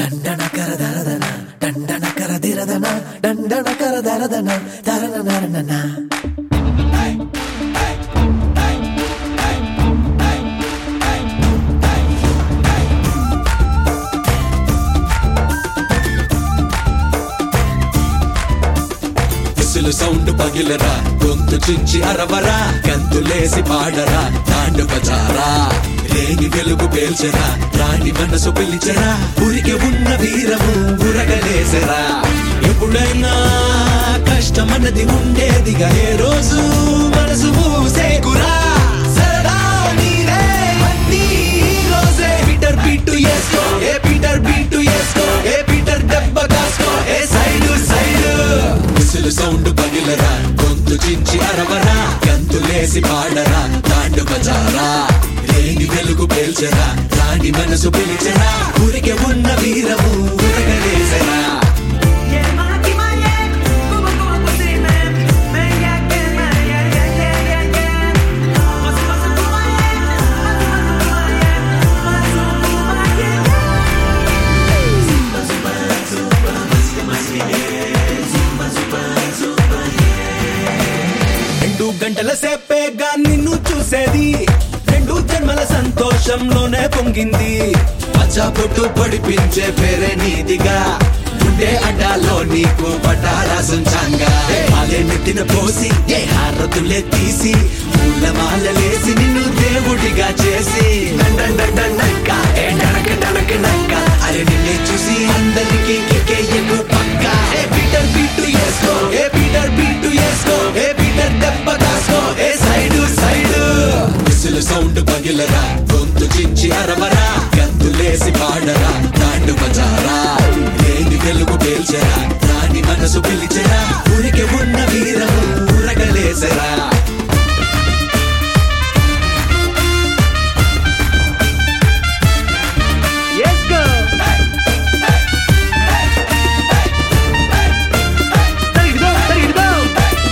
దండన కర దరదన దండన కర దిరదన దండన కర దరదన దరన నరనన విసులు సౌండ్ పగిలరా గొంతు చించి అరవరా గంతులేసి పాడరా తాండు బజారా రేగి వెలుగు పేల్చరా రాణి మనసు పిలిచరా ఉరికి ఉన్న వీరము ఉరగలేసరా ఎప్పుడైనా కష్టమన్నది ఉండేదిగా ఏ రోజు మనసు మూసేకురా సరదా నీదే అన్నీ ఈ రోజే పీటర్ బీటు వేసుకో ఏ పీటర్ బీటు వేసుకో ఏ పీటర్ దెబ్బ కాసుకో ఏ సైడు సైడు విసులు సౌండ్ పగిలరా గొంతు చించి అరవరా గంతులేసి పాడరా తాండు బజారా రేగి వెలుగు పేల్చరా రాణి మనసు పిలిచరా ఊరికే ఉన్న వీరము ఉరగలేసరా రెండు గంటల సేపేగా నిన్ను చూసేది రెండు జన్మల సంతోషంలోనే పొంగింది పచ్చబొట్టు పడిపించే పేరే నీదిగా ఉండే అడ్డాలో నీకు పటారా సుంచంగా అదే నెత్తిన పోసి ఏ హారతులే తీసి పూల మాలలేసి నిన్ను దేవుడిగా చేసి డండండండండక్క, ఏ డనక డనక నక్క. అరే నిన్నే చూసి అందరికీ కిక్కేయకు పక్క ఏ పీటర్ బీటు వేసుకో ఏ పీటర్ బీటు వేసుకో ఏ పీటర్ దెబ్బ కాసుకో ఏ సైడు సైడు విసులు సౌండ్ పగిలరా గొంతు చించి అరవరా గంతులేసి పాడరా తాండు బజారా లేని వెలుగు పేల్చరా రాని మనసు పిలిచరా ఊరికే ఉన్న వీరము ఊరగలేసరా Yes, go. Ready to go, ready to go.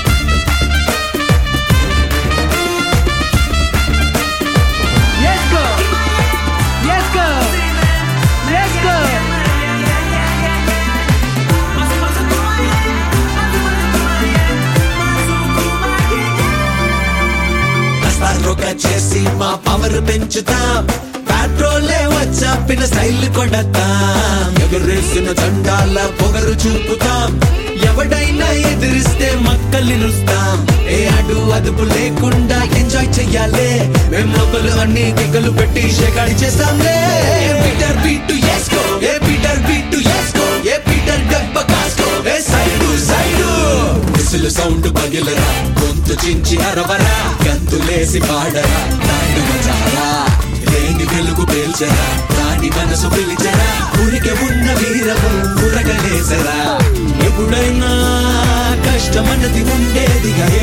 Yes, go. Yes, go. Yes, go. రొక్క చేసి మా పవర్ పెంచుతాం పెట్రోలే వచ్చాపిన స్టైల్ కొడతాం ఎగురేసిన చండాల పొగరు చూపుతాం ఎవడైనా ఎదిరిస్తే మక్కల్ని నుస్తాం ఏ అడు అదుపు లేకుండా ఎంజాయ్ చెయ్యాలే మేము మొక్కలు అన్ని గిగ్గలు పెట్టి షేకాడి చేస్తాంలే ఏ పీటర్ బీటు వేసుకో ఏ పీటర్ బీటు వేసుకో ఏ పీటర్ దెబ్బ కాసుకో ఏ సైడు సైడు విసులు సౌండ్ పగిలరా గొంతు చించి అరవరా గంతులేసి పాడరా తాండు బజారా రేగి వెలుగు పేల్చరా రాణి మనసు పిలిచరా ఊరికే ఉన్న వీరము ఉరగలేసరా ఎప్పుడైనా కష్టమన్నది ఉండేదిగా ఏ